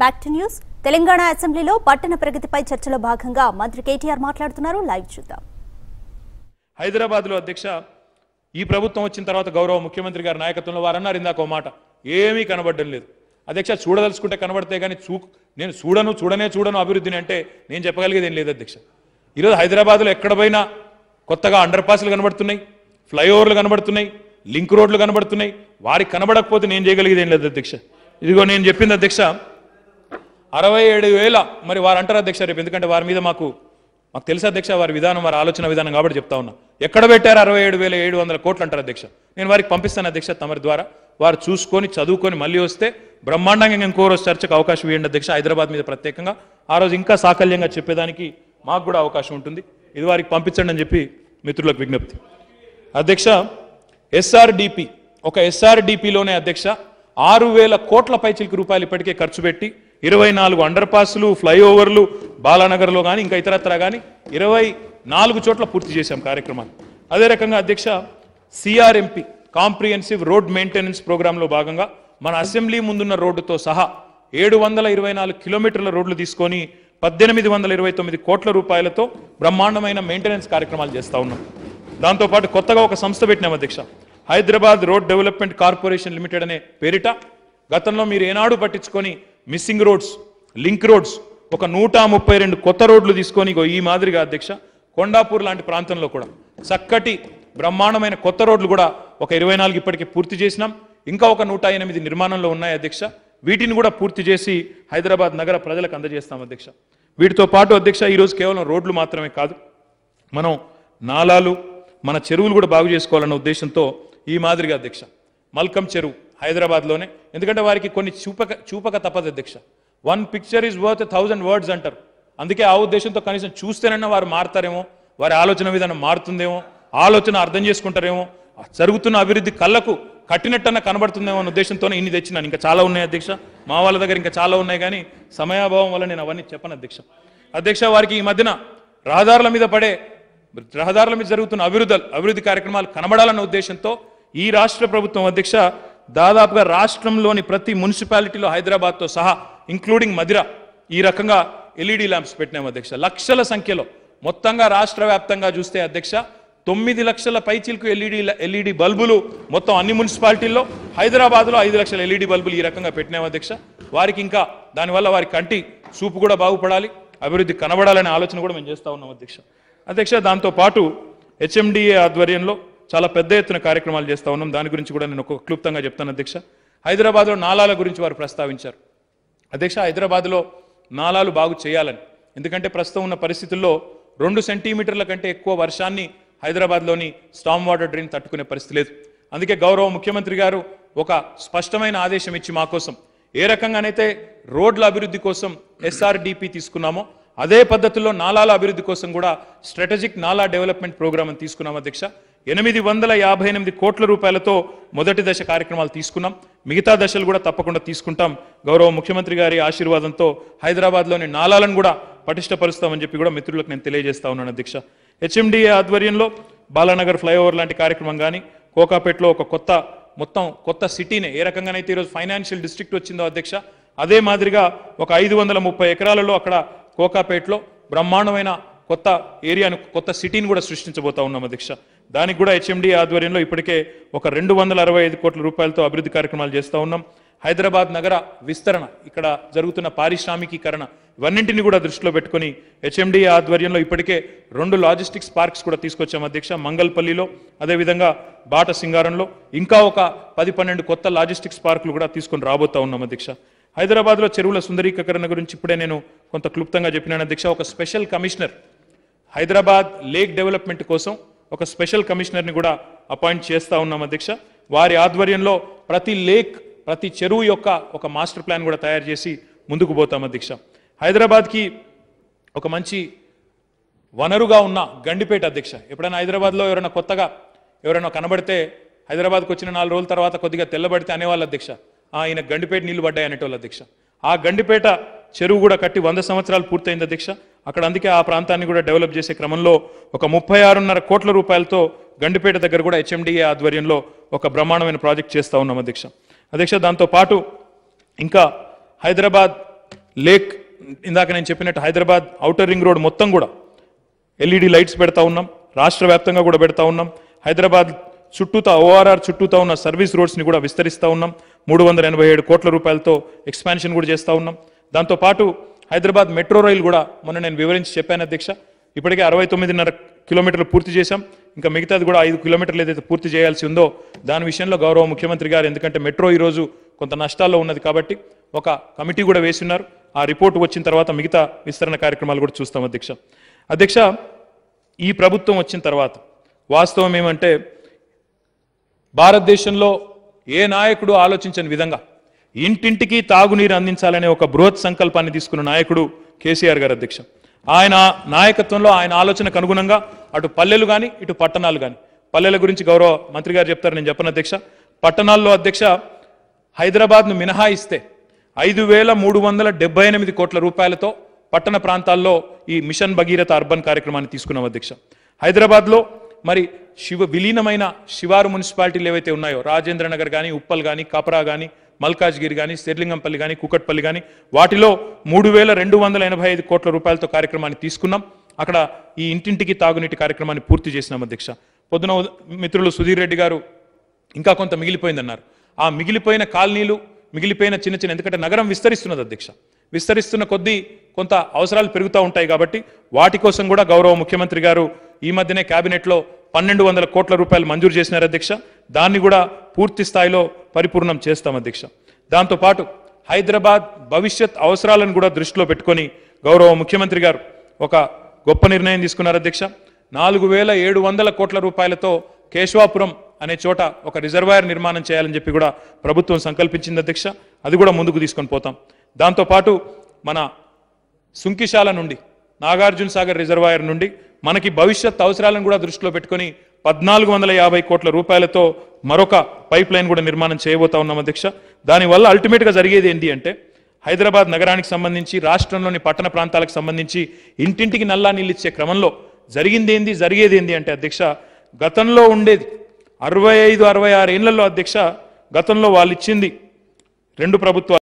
back to news Telangana అసెంబ్లీలో పట్టణ ప్రగతిపై చర్చలో భాగంగా మంత్రి కేటీఆర్ మాట్లాడుతున్నారు లైవ్ చూద్దాం హైదరాబాద్లో అధ్యక్ష ఈ ప్రభుత్వం వచ్చిన తర్వాత గౌరవ ముఖ్యమంత్రి గారి నాయకత్వంలో వారు అన్నారు ఇందాక ఒక మాట ఏమీ కనబడడం లేదు అధ్యక్ష చూడదలుచుకుంటే కనబడితే కానీ చూ నేను చూడను చూడనే చూడను అభివృద్ధిని అంటే నేను చెప్పగలిగేది ఏం లేదు అధ్యక్ష ఈరోజు హైదరాబాద్లో ఎక్కడ పోయినా కొత్తగా అండర్ పాస్లు కనబడుతున్నాయి ఫ్లైఓవర్లు కనబడుతున్నాయి లింక్ రోడ్లు కనబడుతున్నాయి వారికి కనబడకపోతే నేను చేయగలిగేది ఏం లేదు అధ్యక్ష ఇదిగో నేను చెప్పింది అధ్యక్ష అరవై ఏడు వేల మరి వారు అంటారు అధ్యక్ష రేపు ఎందుకంటే వారి మీద మాకు మాకు తెలుసు అధ్యక్ష వారి విధానం వారి ఆలోచన విధానం కాబట్టి చెప్తా ఉన్నా ఎక్కడ పెట్టారు అరవై ఏడు వేల ఏడు వందల కోట్లు అంటారు అధ్యక్ష నేను వారికి పంపిస్తాను అధ్యక్ష తమరి ద్వారా వారు చూసుకొని చదువుకొని మళ్ళీ వస్తే బ్రహ్మాండంగా ఇంకో రోజు చర్చకు అవకాశం ఇవ్వండి అధ్యక్ష హైదరాబాద్ మీద ప్రత్యేకంగా ఆ రోజు ఇంకా సాకల్యంగా చెప్పేదానికి మాకు కూడా అవకాశం ఉంటుంది ఇది వారికి పంపించండి అని చెప్పి మిత్రులకు విజ్ఞప్తి అధ్యక్ష ఎస్ఆర్డిపి ఒక ఎస్ఆర్డిపిలోనే అధ్యక్ష ఆరు వేల కోట్ల పైచిలకు రూపాయలు ఇప్పటికే ఖర్చు పెట్టి ఇరవై నాలుగు అండర్ పాస్లు ఫ్లైఓవర్లు బాలానగర్లో కానీ ఇంకా ఇతరత్ర కానీ ఇరవై నాలుగు చోట్ల పూర్తి చేశాం కార్యక్రమాన్ని అదే రకంగా అధ్యక్ష సిఆర్ఎంపి కాంప్రిహెన్సివ్ రోడ్ మెయింటెనెన్స్ ప్రోగ్రాంలో భాగంగా మన అసెంబ్లీ ముందున్న రోడ్డుతో సహా ఏడు వందల ఇరవై నాలుగు కిలోమీటర్ల రోడ్లు తీసుకొని పద్దెనిమిది వందల ఇరవై తొమ్మిది కోట్ల రూపాయలతో బ్రహ్మాండమైన మెయింటెనెన్స్ కార్యక్రమాలు చేస్తా ఉన్నాం దాంతోపాటు కొత్తగా ఒక సంస్థ పెట్టినాం అధ్యక్ష Hyderabad road development corporation limited అనే పేరిట గతంలో మీరు ఏనాడు పట్టించుకొని మిస్సింగ్ రోడ్స్ లింక్ రోడ్స్ ఒక నూట ముప్పై రెండు కొత్త రోడ్లు తీసుకొని ఇగో ఈ మాదిరిగా అధ్యక్ష కొండాపూర్ లాంటి ప్రాంతంలో కూడా చక్కటి బ్రహ్మాండమైన కొత్త రోడ్లు కూడా ఒక ఇరవై నాలుగు ఇప్పటికే పూర్తి చేసినాం ఇంకా ఒక నూట ఎనిమిది నిర్మాణంలో ఉన్నాయి అధ్యక్ష వీటిని కూడా పూర్తి చేసి హైదరాబాద్ నగర ప్రజలకు అందజేస్తాం అధ్యక్ష వీటితో పాటు అధ్యక్ష ఈరోజు కేవలం రోడ్లు మాత్రమే కాదు మనం నాలాలు మన చెరువులు కూడా బాగు చేసుకోవాలన్న ఉద్దేశంతో ఈ మాదిరిగా అధ్యక్ష మల్కం చెరువు హైదరాబాద్లోనే ఎందుకంటే వారికి కొన్ని చూపక చూపక తప్పదు అధ్యక్ష one picture is worth thousand words అంటారు అందుకే ఆ ఉద్దేశంతో కనీసం చూస్తేనన్నా వారు మారుతారేమో వారి ఆలోచన విధానం మారుతుందేమో ఆలోచన అర్థం చేసుకుంటారేమో జరుగుతున్న అభివృద్ధి కళ్ళకు కట్టినట్టన్నా కనబడుతుందేమో అన్న ఉద్దేశంతోనే ఇన్ని తెచ్చినాను ఇంకా చాలా ఉన్నాయి అధ్యక్ష మా వాళ్ళ దగ్గర ఇంకా చాలా ఉన్నాయి కానీ సమయాభావం వల్ల నేను అవన్నీ చెప్పను అధ్యక్ష అధ్యక్ష వారికి ఈ మధ్యన రహదారుల మీద పడే రహదారుల మీద జరుగుతున్న అభివృద్ధి అభివృద్ధి కార్యక్రమాలు కనబడాలన్న ఉద్దేశంతో ఈ రాష్ట్ర ప్రభుత్వం అధ్యక్ష దాదాపుగా రాష్ట్రంలోని ప్రతి మున్సిపాలిటీలో హైదరాబాద్తో సహా ఇంక్లూడింగ్ మదిర ఈ రకంగా ఎల్ఈడి ల్యాంప్స్ పెట్టినాం అధ్యక్ష లక్షల సంఖ్యలో మొత్తంగా రాష్ట్ర వ్యాప్తంగా చూస్తే అధ్యక్ష తొమ్మిది లక్షల పైచీలకు ఎల్ఈడి ఎల్ఈడి బల్బులు మొత్తం అన్ని మున్సిపాలిటీల్లో హైదరాబాద్లో ఐదు లక్షల ఎల్ఈడి బల్బులు ఈ రకంగా పెట్టినాం అధ్యక్ష వారికి ఇంకా దానివల్ల వారి కంటి చూపు కూడా బాగుపడాలి అభివృద్ధి కనబడాలనే ఆలోచన కూడా మేము చేస్తా ఉన్నాం అధ్యక్ష అధ్యక్ష దాంతో పాటు హెచ్ఎండిఏ ఆధ్వర్యంలో చాలా పెద్ద ఎత్తున కార్యక్రమాలు చేస్తా ఉన్నాం దాని గురించి కూడా నేను ఒక క్లుప్తంగా చెప్తాను అధ్యక్ష హైదరాబాద్లో నాలాల గురించి వారు ప్రస్తావించారు అధ్యక్ష హైదరాబాద్లో నాలాలు బాగు చేయాలని ఎందుకంటే ప్రస్తుతం ఉన్న పరిస్థితుల్లో రెండు సెంటీమీటర్ల కంటే ఎక్కువ వర్షాన్ని హైదరాబాద్లోని స్టామ్ వాటర్ డ్రైన్ తట్టుకునే పరిస్థితి లేదు అందుకే గౌరవ ముఖ్యమంత్రి గారు ఒక స్పష్టమైన ఆదేశం ఇచ్చి మా కోసం ఏ రకంగానైతే రోడ్ల అభివృద్ధి కోసం ఎస్ఆర్డిపి తీసుకున్నామో అదే పద్ధతిలో నాలాల అభివృద్ధి కోసం కూడా స్ట్రాటజిక్ నాలా డెవలప్మెంట్ ప్రోగ్రామ్ అని తీసుకున్నాం అధ్యక్ష ఎనిమిది వందల యాభై ఎనిమిది కోట్ల రూపాయలతో మొదటి దశ కార్యక్రమాలు తీసుకున్నాం మిగతా దశలు కూడా తప్పకుండా తీసుకుంటాం గౌరవ ముఖ్యమంత్రి గారి ఆశీర్వాదంతో హైదరాబాద్లోని నాలాలను కూడా పటిష్టపరుస్తామని చెప్పి కూడా మిత్రులకు నేను తెలియజేస్తా ఉన్నాను అధ్యక్ష హెచ్ఎండిఏ ఆధ్వర్యంలో బాలానగర్ ఫ్లైఓవర్ లాంటి కార్యక్రమం కానీ కోకాపేటలో ఒక కొత్త మొత్తం కొత్త సిటీనే ఏ రకంగానైతే ఈరోజు ఫైనాన్షియల్ డిస్ట్రిక్ట్ వచ్చిందో అధ్యక్ష అదే మాదిరిగా ఒక ఐదు వందల ముప్పై ఎకరాలలో అక్కడ కోకాపేటలో బ్రహ్మాండమైన కొత్త ఏరియాను కొత్త సిటీని కూడా సృష్టించబోతా ఉన్నాం అధ్యక్ష దానికి కూడా హెచ్ఎండి ఆధ్వర్యంలో ఇప్పటికే ఒక రెండు వందల అరవై ఐదు కోట్ల రూపాయలతో అభివృద్ధి కార్యక్రమాలు చేస్తూ ఉన్నాం హైదరాబాద్ నగర విస్తరణ ఇక్కడ జరుగుతున్న పారిశ్రామికీకరణ ఇవన్నింటిని కూడా దృష్టిలో పెట్టుకొని హెచ్ఎండి ఆధ్వర్యంలో ఇప్పటికే రెండు లాజిస్టిక్స్ పార్క్స్ కూడా తీసుకొచ్చాం అధ్యక్ష మంగల్పల్లిలో అదేవిధంగా బాట సింగారంలో ఇంకా ఒక పది పన్నెండు కొత్త లాజిస్టిక్స్ పార్కులు కూడా తీసుకొని రాబోతా ఉన్నాం అధ్యక్ష హైదరాబాద్లో చెరువుల సుందరీకరణ గురించి ఇప్పుడే నేను కొంత క్లుప్తంగా చెప్పినాను అధ్యక్ష ఒక special commissioner Hyderabad lake development కోసం ఒక స్పెషల్ కమిషనర్ని కూడా అపాయింట్ చేస్తా ఉన్నాం అధ్యక్ష వారి ఆధ్వర్యంలో ప్రతి లేక్ ప్రతి చెరువు యొక్క ఒక మాస్టర్ ప్లాన్ కూడా తయారు చేసి ముందుకు పోతాం అధ్యక్ష హైదరాబాద్కి ఒక మంచి వనరుగా ఉన్న గండిపేట అధ్యక్ష ఎప్పుడైనా హైదరాబాద్లో ఎవరైనా కొత్తగా ఎవరైనా కనబడితే హైదరాబాద్కి వచ్చిన నాలుగు రోజుల తర్వాత కొద్దిగా తెల్లబడితే అనేవాళ్ళు అధ్యక్ష "ఆ, ఈయన గండిపేట నీళ్లు పడ్డాయి అనేటోళ్ళు అధ్యక్ష ఆ గండిపేట చెరువు కూడా కట్టి వంద సంవత్సరాలు పూర్తయింది అధ్యక్ష అక్కడ అందుకే ఆ ప్రాంతాన్ని కూడా డెవలప్ చేసే క్రమంలో ఒక ముప్పై ఆరున్నర కోట్ల రూపాయలతో గండిపేట దగ్గర కూడా హెచ్ఎండిఏ ఆధ్వర్యంలో ఒక బ్రహ్మాండమైన ప్రాజెక్ట్ చేస్తా ఉన్నాం అధ్యక్ష అధ్యక్ష దాంతో పాటు ఇంకా హైదరాబాద్ లేక్ ఇందాక నేను చెప్పినట్టు హైదరాబాద్ ఔటర్ రింగ్ రోడ్ మొత్తం కూడా ఎల్ఈడి లైట్స్ పెడతా ఉన్నాం రాష్ట్ర వ్యాప్తంగా కూడా పెడతా ఉన్నాం హైదరాబాద్ చుట్టూతా ఓఆర్ఆర్ చుట్టూతా ఉన్న సర్వీస్ రోడ్స్ని కూడా విస్తరిస్తూ ఉన్నాం మూడు వందల ఎనభై ఏడు కోట్ల రూపాయలతో ఎక్స్పాన్షన్ కూడా చేస్తూ ఉన్నాం దాంతోపాటు హైదరాబాద్ మెట్రో రైల్ కూడా మొన్న నేను వివరించి చెప్పాను అధ్యక్ష ఇప్పటికే అరవై తొమ్మిదిన్నర కిలోమీటర్లు పూర్తి చేశాం ఇంకా మిగతాది కూడా ఐదు కిలోమీటర్లు ఏదైతే పూర్తి చేయాల్సి ఉందో దాని విషయంలో గౌరవ ముఖ్యమంత్రి గారు ఎందుకంటే మెట్రో ఈరోజు కొంత నష్టాల్లో ఉన్నది కాబట్టి ఒక కమిటీ కూడా వేసి ఉన్నారు ఆ రిపోర్ట్ వచ్చిన తర్వాత మిగతా విస్తరణ కార్యక్రమాలు కూడా చూస్తాం అధ్యక్ష అధ్యక్ష ఈ ప్రభుత్వం వచ్చిన తర్వాత వాస్తవం ఏమంటే భారతదేశంలో ఏ నాయకుడు ఆలోచించని విధంగా ఇంటింటికి తాగునీరు అందించాలనే ఒక బృహత్ సంకల్పాన్ని తీసుకున్న నాయకుడు కేసీఆర్ గారు అధ్యక్ష ఆయన నాయకత్వంలో ఆయన ఆలోచనకు అనుగుణంగా అటు పల్లెలు కానీ ఇటు పట్టణాలు కానీ పల్లెల గురించి గౌరవ మంత్రి గారు చెప్తారు నేను చెప్పను అధ్యక్ష పట్టణాల్లో అధ్యక్ష హైదరాబాద్ను మినహాయిస్తే ఐదు వేల మూడు వందల డెబ్బై ఎనిమిది కోట్ల రూపాయలతో పట్టణ ప్రాంతాల్లో ఈ మిషన్ భగీరథ అర్బన్ కార్యక్రమాన్ని తీసుకున్నాం అధ్యక్ష హైదరాబాద్లో మరి శివ విలీనమైన శివారు మున్సిపాలిటీలు ఏవైతే ఉన్నాయో రాజేంద్ర నగర్ కానీ ఉప్పల్ కానీ కాపరా కానీ మల్కాజ్గిరి కానీ శెర్లింగంపల్లి కానీ కుకట్పల్లి కానీ వాటిలో మూడు వేల రెండు వందల ఎనభై ఐదు కోట్ల రూపాయలతో కార్యక్రమాన్ని తీసుకున్నాం అక్కడ ఈ ఇంటింటికి తాగునీటి కార్యక్రమాన్ని పూర్తి చేసినాం అధ్యక్ష పొద్దున ఉద- మిత్రులు సుధీర్ రెడ్డి గారు ఇంకా కొంత మిగిలిపోయిందన్నారు ఆ మిగిలిపోయిన కాలనీలు మిగిలిపోయిన చిన్న చిన్న ఎందుకంటే నగరం విస్తరిస్తున్నది అధ్యక్ష విస్తరిస్తున్న కొద్దీ కొంత అవసరాలు పెరుగుతూ ఉంటాయి కాబట్టి వాటి కోసం కూడా గౌరవ ముఖ్యమంత్రి గారు ఈ మధ్యనే కేబినెట్లో పన్నెండు వందల కోట్ల రూపాయలు మంజూరు చేసినారు అధ్యక్ష దాన్ని కూడా పూర్తి స్థాయిలో పరిపూర్ణం చేస్తాం అధ్యక్ష దాంతోపాటు హైదరాబాద్ భవిష్యత్ అవసరాలను కూడా దృష్టిలో పెట్టుకొని గౌరవ ముఖ్యమంత్రి గారు ఒక గొప్ప నిర్ణయం తీసుకున్నారు అధ్యక్ష నాలుగు వేల ఏడు వందల కోట్ల రూపాయలతో కేశవాపురం అనే చోట ఒక రిజర్వాయర్ నిర్మాణం చేయాలని చెప్పి కూడా ప్రభుత్వం సంకల్పించింది అధ్యక్ష అది కూడా ముందుకు తీసుకొని పోతాం దాంతోపాటు మన సుంకిశాల నుండి నాగార్జున సాగర్ రిజర్వాయర్ నుండి మనకి భవిష్యత్ అవసరాలను కూడా దృష్టిలో పెట్టుకొని పద్నాలుగు వందల యాభై కోట్ల రూపాయలతో మరొక పైప్ లైన్ కూడా నిర్మాణం చేయబోతా ఉన్నాం అధ్యక్ష దానివల్ల అల్టిమేట్గా జరిగేది ఏంటి అంటే హైదరాబాద్ నగరానికి సంబంధించి రాష్ట్రంలోని పట్టణ ప్రాంతాలకు సంబంధించి ఇంటింటికి నల్లా నీళ్ళు ఇచ్చే క్రమంలో జరిగింది ఏంది జరిగేది ఏంది అంటే అధ్యక్ష గతంలో ఉండేది అరవై ఐదు అరవై ఆరు ఏళ్లలో అధ్యక్ష గతంలో వాళ్ళు ఇచ్చింది రెండు ప్రభుత్వాలు